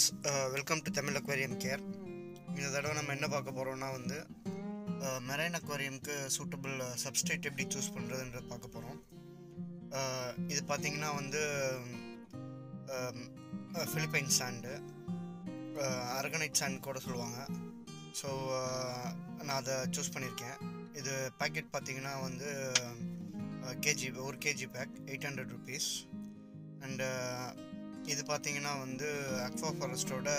welcome to Tamil aquarium care இந்த தடவை நம்ம என்ன பார்க்க போகிறோம்னா வந்து மெரைன் அக்வேரியம்க்கு சூட்டபிள் சப்ஸ்டேட் எப்படி சூஸ் பண்ணுறதுன்ற பார்க்க போகிறோம் இது பார்த்தீங்கன்னா வந்து ஃபிலிப்பைன் சாண்டு அரகனைட் சாண்ட் கூட சொல்லுவாங்க ஸோ நான் அதை சூஸ் பண்ணியிருக்கேன் இது பேக்கெட் பார்த்தீங்கன்னா வந்து கேஜி ஒரு KG bag eight hundred rupees and இது பார்த்தீங்கன்னா வந்து அக்வா ஃபாரஸ்டோட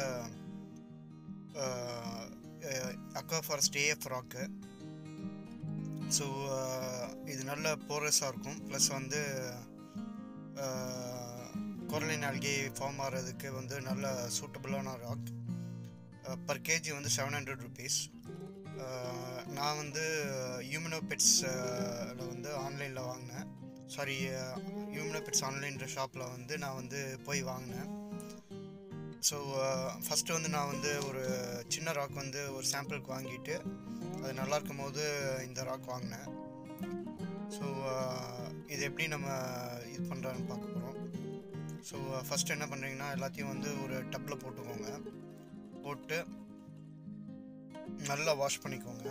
aqua forest AF rock so இது நல்ல போரஸாக இருக்கும் ப்ளஸ் வந்து கொரலின் ஆல்கே ஃபார்ம் ஆகிறதுக்கு வந்து நல்ல சூட்டபுளான ராக் பர் கேஜி வந்து செவன் ஹண்ட்ரட் ருபீஸ் நான் வந்து யூமினோ பெட்ஸில் வந்து ஆன்லைனில் வாங்கினேன் சாரி யூமினோ பெட்ஸ் ஆன்லைன்ற ஷாப்பில் வந்து நான் வந்து போய் வாங்கினேன் ஸோ ஃபஸ்ட்டு வந்து நான் வந்து ஒரு சின்ன ராக் வந்து ஒரு சாம்பிளுக்கு வாங்கிட்டு அது நல்லா இருக்கும் போது இந்த ராக் வாங்கினேன் ஸோ இது எப்படி நம்ம இது பண்ணுறான்னு பார்க்க போகிறோம் ஸோ ஃபஸ்ட்டு என்ன பண்ணுறீங்கன்னா எல்லாத்தையும் வந்து ஒரு டப்பில் போட்டுக்கோங்க போட்டு நல்லா வாஷ் பண்ணிக்கோங்க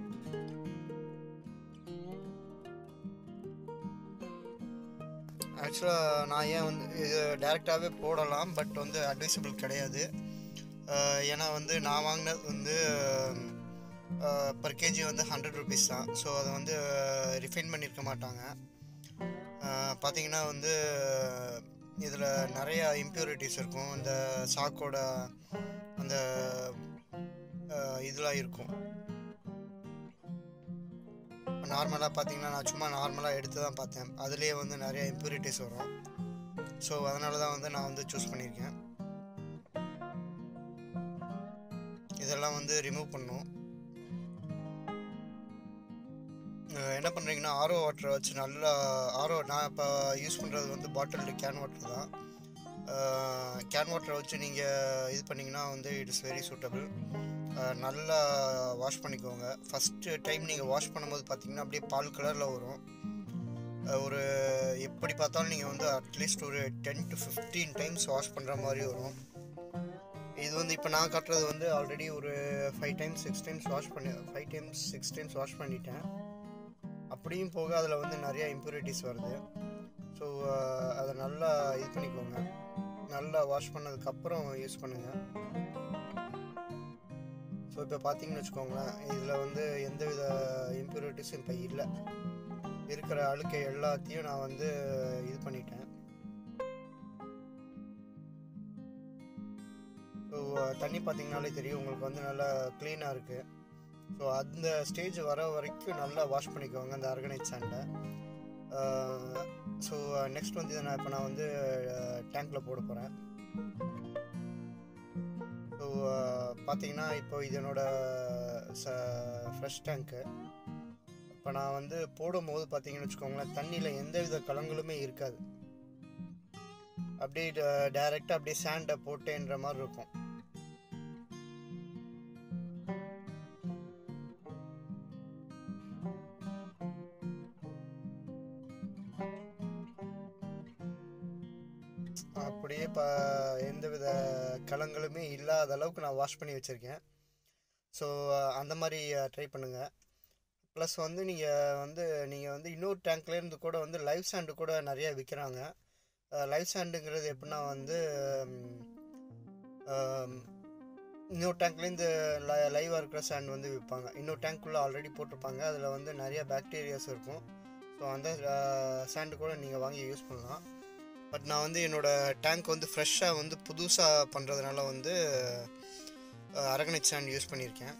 ஆக்சுவலாக நான் ஏன் வந்து இது டேரெக்டாகவே போடலாம் பட் வந்து அட்வைசபிள் கிடையாது ஏன்னா வந்து நான் வாங்கினது வந்து பர் கேஜி வந்து ஹண்ட்ரட் ருபீஸ் தான் ஸோ அதை வந்து ரிஃபைன் பண்ணியிருக்க மாட்டாங்க பார்த்தீங்கன்னா வந்து இதில் நிறையா இம்ப்யூரிட்டிஸ் இருக்கும் இந்த சாக்கோட அந்த இதெல்லாம் இருக்கும் நார்மலாக பார்த்தீங்கன்னா நான் சும்மா நார்மலாக எடுத்து தான் பார்த்தேன் அதுலேயே வந்து நிறைய இம்ப்யூரிட்டிஸ் வரும் ஸோ அதனால தான் வந்து நான் வந்து சூஸ் பண்ணியிருக்கேன் இதெல்லாம் வந்து ரிமூவ் பண்ணும் என்ன பண்ணுறீங்கன்னா ஆரோ வாட்டரை வச்சு நல்லா ஆரோ நான் இப்போ யூஸ் பண்ணுறது வந்து பாட்டில் கேன் வாட்டர் தான் கேன் வாட்டரை வச்சு நீங்கள் இது பண்ணிங்கன்னா வந்து இட் இஸ் வெரி சூட்டபிள் நல்லா வாஷ் பண்ணிக்கோங்க ஃபஸ்ட்டு டைம் நீங்கள் வாஷ் பண்ணும்போது பார்த்தீங்கன்னா அப்படியே பால் கலரில் வரும் ஒரு எப்படி பார்த்தாலும் நீங்கள் வந்து அட்லீஸ்ட் ஒரு ten to fifteen times wash பண்ணுற மாதிரி வரும் இது வந்து இப்போ நான் காட்டுறது வந்து ஆல்ரெடி ஒரு five times six times wash பண்ணி five times six times wash பண்ணிட்டேன் அப்படியும் போக அதில் வந்து நிறையா இம்ப்யூரிட்டிஸ் வருது ஸோ அதை நல்லா இது பண்ணிக்கோங்க நல்லா வாஷ் பண்ணதுக்கப்புறம் யூஸ் பண்ணுங்கள் ஸோ இப்போ பார்த்தீங்கன்னு வச்சுக்கோங்களேன் இதில் வந்து எந்த வித இம்ப்யூரிட்டிஸும் இப்போ இல்லை இருக்கிற அழுக்கை எல்லாத்தையும் நான் வந்து இது பண்ணிட்டேன் ஸோ தண்ணி பார்த்தீங்கனாலே தெரியும் உங்களுக்கு வந்து நல்லா க்ளீனாக இருக்குது ஸோ அந்த ஸ்டேஜ் வர வரைக்கும் நல்லா வாஷ் பண்ணிக்கோங்க அந்த ஆர்கனைட் சாண்டை ஸோ நெக்ஸ்ட் வந்து இதை நான் இப்போ நான் வந்து டேங்க்கில் போட போகிறேன் ஸோ பார்த்தீங்கன்னா இப்போ இது என்னோட ச ஃப்ரெஷ் டேங்க்கு இப்போ நான் வந்து போடும்போது பார்த்தீங்கன்னு வச்சுக்கோங்களேன் தண்ணியில் எந்த வித கலங்களுமே இருக்காது அப்படியே டைரெக்டாக அப்படியே சாண்டை போட்டேன்ற மாதிரி இருக்கும் அப்படியே இப்போ எந்த வித கலங்களுமே இல்லாத அளவுக்கு நான் வாஷ் பண்ணி வச்சுருக்கேன் ஸோ அந்த மாதிரி ட்ரை பண்ணுங்கள் ப்ளஸ் வந்து நீங்கள் வந்து நீங்கள் வந்து இன்னொரு டேங்க்லேருந்து கூட வந்து லைவ் சாண்டு கூட நிறையா விற்கிறாங்க லைவ் சாண்டுங்கிறது எப்படின்னா வந்து இன்னொரு டேங்க்லேருந்து லை லைவாக இருக்கிற சாண்ட் வந்து விற்பாங்க இன்னொரு டேங்க்குள்ளே ஆல்ரெடி போட்டிருப்பாங்க அதில் வந்து நிறைய பாக்டீரியாஸ் இருக்கும் ஸோ அந்த சாண்டு கூட நீங்கள் வாங்கி யூஸ் பண்ணலாம் பட் நான் வந்து என்னோடய டேங்க் வந்து ஃப்ரெஷ்ஷாக வந்து புதுசாக பண்ணுறதுனால வந்து அரகனைட் சாண்ட் யூஸ் பண்ணியிருக்கேன்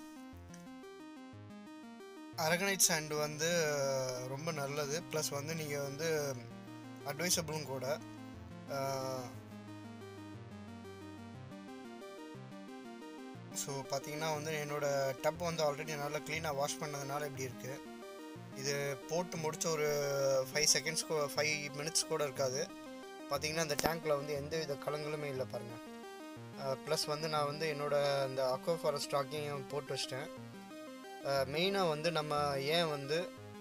அரகனைட் சாண்டு வந்து ரொம்ப நல்லது ப்ளஸ் வந்து நீங்கள் வந்து அட்வைசபிளும் கூட ஸோ பார்த்தீங்கன்னா வந்து என்னோடய டப் வந்து ஆல்ரெடி நல்லா க்ளீனாக வாஷ் பண்ணதுனால இப்படி இருக்குது இது போட்டு முடிச்ச ஒரு ஃபைவ் செகண்ட்ஸ் ஃபைவ் மினிட்ஸ் கூட இருக்காது பார்த்தீங்கன்னா அந்த டேங்க்கில் வந்து எந்த வித கலங்களுமே இல்லை பாருங்கள் ப்ளஸ் வந்து நான் வந்து என்னோடய அந்த அக்வா ஃபாரஸ்ட் ஸ்டாக்கையும் போட்டு வச்சிட்டேன் மெயினாக வந்து நம்ம ஏன் வந்து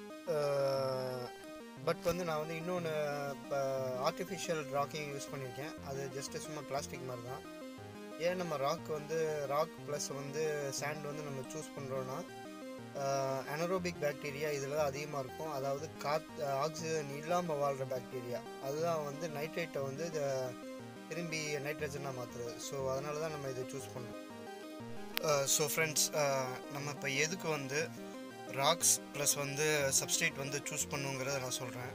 பட் வந்து நான் வந்து இன்னொன்று இப்போ ஆர்டிஃபிஷியல் ராக்கிங் யூஸ் பண்ணியிருக்கேன் அது ஜஸ்ட்டு சும்மா பிளாஸ்டிக் மாதிரி தான் ஏன் நம்ம ராக் வந்து ராக் ப்ளஸ் வந்து சாண்ட் வந்து நம்ம சூஸ் பண்ணுறோன்னா அனரோபிக் பாக்டீரியா இதில் தான் அதிகமாக இருக்கும் அதாவது காத் ஆக்சிஜன் இல்லாமல் வாழ்கிற பாக்டீரியா அதுதான் வந்து நைட்ரேட்டை வந்து இதை திரும்பி நைட்ரஜனாக மாற்றுறது ஸோ அதனால தான் நம்ம இதை சூஸ் பண்ணுறோம் ஸோ ஃப்ரெண்ட்ஸ் நம்ம இப்போ எதுக்கு வந்து ராக்ஸ் ப்ளஸ் வந்து சப்ஸ்டேட் வந்து சூஸ் பண்ணுங்கிறத நான் சொல்கிறேன்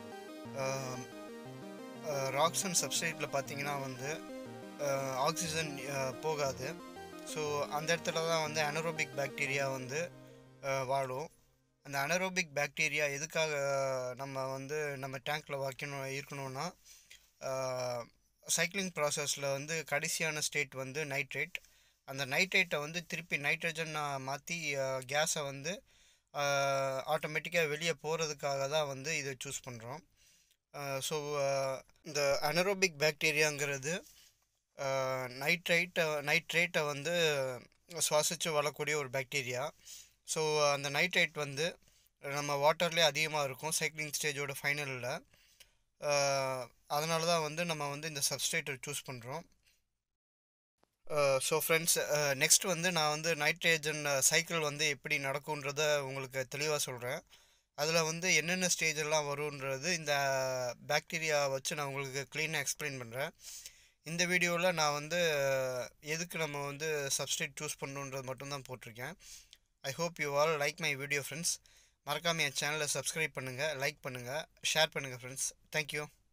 ராக்ஸ் அண்ட் சப்ஸ்டேட்டில் பார்த்தீங்கன்னா வந்து ஆக்சிஜன் போகாது ஸோ அந்த இடத்துல தான் வந்து அனரோபிக் பாக்டீரியா வந்து வாழும் அந்த அனரோபிக் பாக்டீரியா எதுக்காக நம்ம வந்து நம்ம டேங்க்கில் வைக்கணும் இருக்கணும்னா சைக்கிளிங் ப்ராசஸில் வந்து கடைசியான ஸ்டேட் வந்து நைட்ரேட் அந்த நைட்ரேட்டை வந்து திருப்பி நைட்ரஜன் மாற்றி கேஸை வந்து ஆட்டோமேட்டிக்காக வெளியே போகிறதுக்காக தான் வந்து இதை சூஸ் பண்ணுறோம் ஸோ இந்த அனரோபிக் பாக்டீரியாங்கிறது நைட்ரைட்டை நைட்ரேட்டை வந்து சுவாசித்து வளரக்கூடிய ஒரு பாக்டீரியா ஸோ அந்த நைட்ரேட் வந்து நம்ம வாட்டர்லேயே அதிகமாக இருக்கும் சைக்கிளிங் ஸ்டேஜோட ஃபைனலில் அதனால தான் வந்து நம்ம வந்து இந்த சப்ஸ்டேட்டை சூஸ் பண்ணுறோம் ஸோ ஃப்ரெண்ட்ஸ் நெக்ஸ்ட் வந்து நான் வந்து நைட்ரேஜன் சைக்கிள் வந்து எப்படி நடக்குன்றத உங்களுக்கு தெளிவாக சொல்கிறேன் அதில் வந்து என்னென்ன ஸ்டேஜ் எல்லாம் வருன்றது இந்த பாக்டீரியா வச்சு நான் உங்களுக்கு க்ளீனாக எக்ஸ்பிளைன் பண்ணுறேன் இந்த வீடியோவில் நான் வந்து எதுக்கு நம்ம வந்து சப்ஸ்டேட் சூஸ் பண்ணுன்றது மட்டும்தான் போட்டிருக்கேன் I hope you all like my video friends மறக்காமல் என் சேனலை சப்ஸ்கிரைப் பண்ணுங்கள் லைக் பண்ணுங்கள் ஷேர் பண்ணுங்கள் ஃப்ரெண்ட்ஸ் தேங்க்யூ